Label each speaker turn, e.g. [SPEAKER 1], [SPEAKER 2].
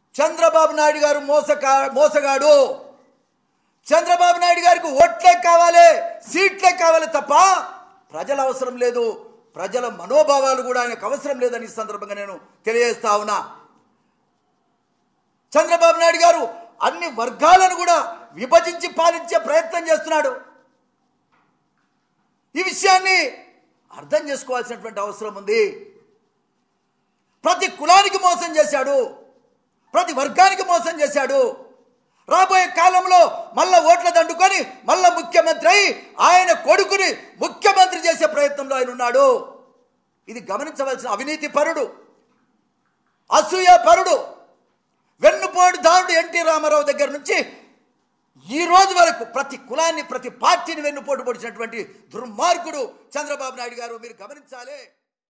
[SPEAKER 1] చంద్రబాబు నాయుడు గారు మోసకా మోసగాడు చంద్రబాబు నాయుడు గారికి ఓట్లే కావాలి సీట్లే కావాలి తప్ప ప్రజల అవసరం లేదు ప్రజల మనోభావాలు కూడా ఆయనకు అవసరం లేదని ఈ సందర్భంగా నేను తెలియజేస్తా ఉన్నా చంద్రబాబు నాయుడు గారు అన్ని వర్గాలను కూడా విభజించి పాలించే ప్రయత్నం చేస్తున్నాడు ఈ విషయాన్ని అర్థం చేసుకోవాల్సినటువంటి అవసరం ఉంది ప్రతి కులానికి మోసం చేశాడు ప్రతి వర్గానికి మోసం చేశాడు రాబోయే కాలంలో మళ్ళా ఓట్ల దండుకొని మళ్ళా ముఖ్యమంత్రి అయి ఆయన కొడుకుని ముఖ్యమంత్రి చేసే ప్రయత్నంలో ఆయన ఉన్నాడు ఇది గమనించవలసిన అవినీతి పరుడు అసూయ పరుడు వెన్నుపోటు దారుడు ఎన్టీ రామారావు దగ్గర నుంచి ఈ రోజు వరకు ప్రతి కులాన్ని ప్రతి పార్టీని వెన్నుపోటు పొడిచినటువంటి దుర్మార్గుడు చంద్రబాబు నాయుడు గారు మీరు గమనించాలి